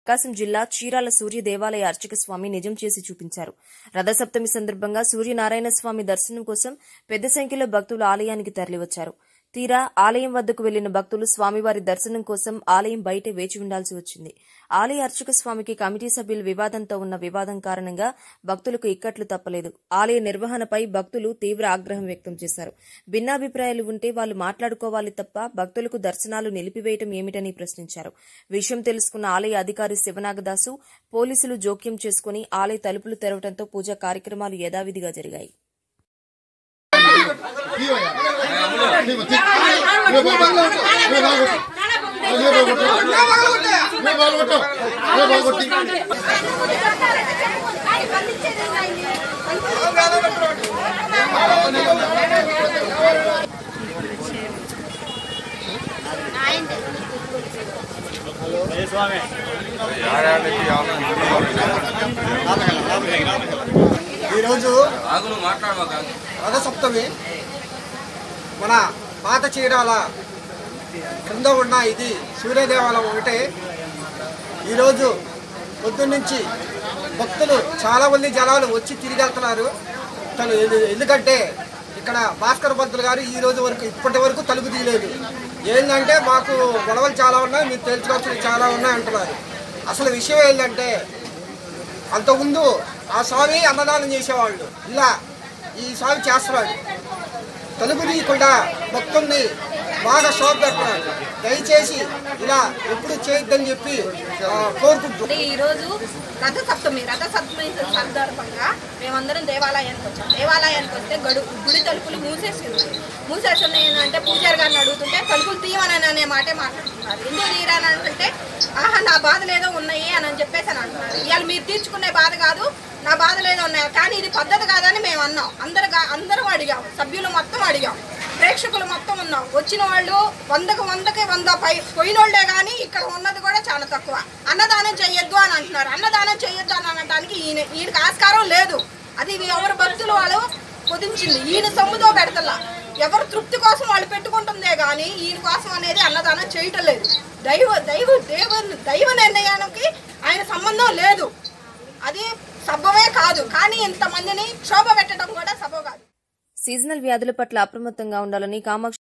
ప్రకాశం జిల్లా చీరాల సూర్య దేవాలయ అర్చక స్వామి నిజం చేసి చూపించారు రథసప్తమి సందర్భంగా సూర్యనారాయణ స్వామి దర్శనం కోసం పెద్ద సంఖ్యలో భక్తులు ఆలయానికి తరలివచ్చారు తీరా ఆలయం వద్దకు వెళ్లిన భక్తులు స్వామివారి దర్శనం కోసం ఆలయం బయటే వేచి ఉండాల్సి వచ్చింది ఆలయ అర్చక స్వామికి కమిటీ సభ్యులు వివాదంతో ఉన్న వివాదం కారణంగా భక్తులకు ఇక్కట్లు తప్పలేదు ఆలయ నిర్వహణపై భక్తులు తీవ్ర ఆగ్రహం వ్యక్తం చేశారు భిన్నాభిప్రాయాలు ఉంటే వాళ్ళు మాట్లాడుకోవాలి తప్ప భక్తులకు దర్శనాలు నిలిపివేయటం ఏమిటని ప్రశ్నించారు విషయం తెలుసుకున్న ఆలయ అధికారి శివనాగదాసు పోలీసులు జోక్యం చేసుకుని ఆలయ తలుపులు తెరవడంతో పూజా కార్యక్రమాలు యథావిధిగా జరిగాయి ఈరోజు ఆగును మాట్లాడమాక రథసప్తమి మన పాత చీరాల కింద ఉన్న ఇది సూర్యదేవాలయం ఒకటే ఈరోజు పొద్దున్నుంచి భక్తులు చాలా మంది జనాలు వచ్చి తిరిగి వెళ్తున్నారు తను ఎందు- ఎందుకంటే ఇక్కడ భాస్కర్ పంతులు గారు ఈ రోజు వరకు ఇప్పటి వరకు తలుపు తీయలేదు ఏంటంటే మాకు గొడవలు చాలా ఉన్నాయి మీరు తెలుసుకోవాల్సినవి చాలా ఉన్నాయి అంటున్నారు అసలు విషయం ఏంటంటే అంతకుముందు ఆ స్వామి అన్నదానం చేసేవాళ్ళు ఇలా ఈ స్వామి చేస్తున్నాడు తలుపు తీయకుండా భక్తుల్ని బాగా శోభ పెడుతున్నాడు దయచేసి ఇలా ఎప్పుడు చేయొద్దని చెప్పి ఆ, కోరుకుంటున్నాం అంటే ఈరోజు రథసప్తమి రథసప్తమి సందర్భంగా మేమందరం దేవాలయానికి వచ్చాం దేవాలయానికి వస్తే గడు గుడి తలుపులు మూసేసి ఉన్నాయి మూసేసి ఉన్నాయి అంటే పూజారి గారిని అడుగుతుంటే తలుపులు తీయమని అనే మాటే మాట్లాడుతున్నారు ఎందుకు తీయరని అంటే ఆహా నా బాధలు ఏదో ఉన్నాయి అని అని చెప్పేసి అని అంటున్నారు ఇవాళ మీరు తీర్చుకునే బాధ కాదు నా బాధలు ఏదో ఉన్నాయి కానీ ఇది పద్ధతి కాదని మేము అన్నాం అందరు అందరం అడిగాం సభ్యులు మొత్తం అడిగాం ప్రేక్షకులు మొత్తం ఉన్నాం వచ్చిన వాళ్ళు వందకు వందకి వంద పై పోయినోళ్లే కానీ ఇక్కడ ఉన్నది కూడా చాలా తక్కువ అన్నదానం చేయొద్దు అని అంటున్నారు అన్నదానం చేయొద్దు అని అనడానికి ఈయన ఈయనకి ఆస్కారం లేదు అది ఎవరు భక్తులు వాళ్ళు కుదించింది ఈయన సొమ్ముతో పెడతలా ఎవరు తృప్తి కోసం వాళ్ళు పెట్టుకుంటుందే కానీ ఈయన కోసం అనేది అన్నదానం చేయటం లేదు దైవ దైవ దేవ దైవ నిర్ణయానికి ఆయన సంబంధం లేదు అది సబ్బవే కాదు కానీ ఇంతమందిని క్షోభ పెట్టడం కూడా సబ కాదు సీజనల్ వ్యాధుల పట్ల అప్రమత్తంగా ఉండాలని కామాక్షి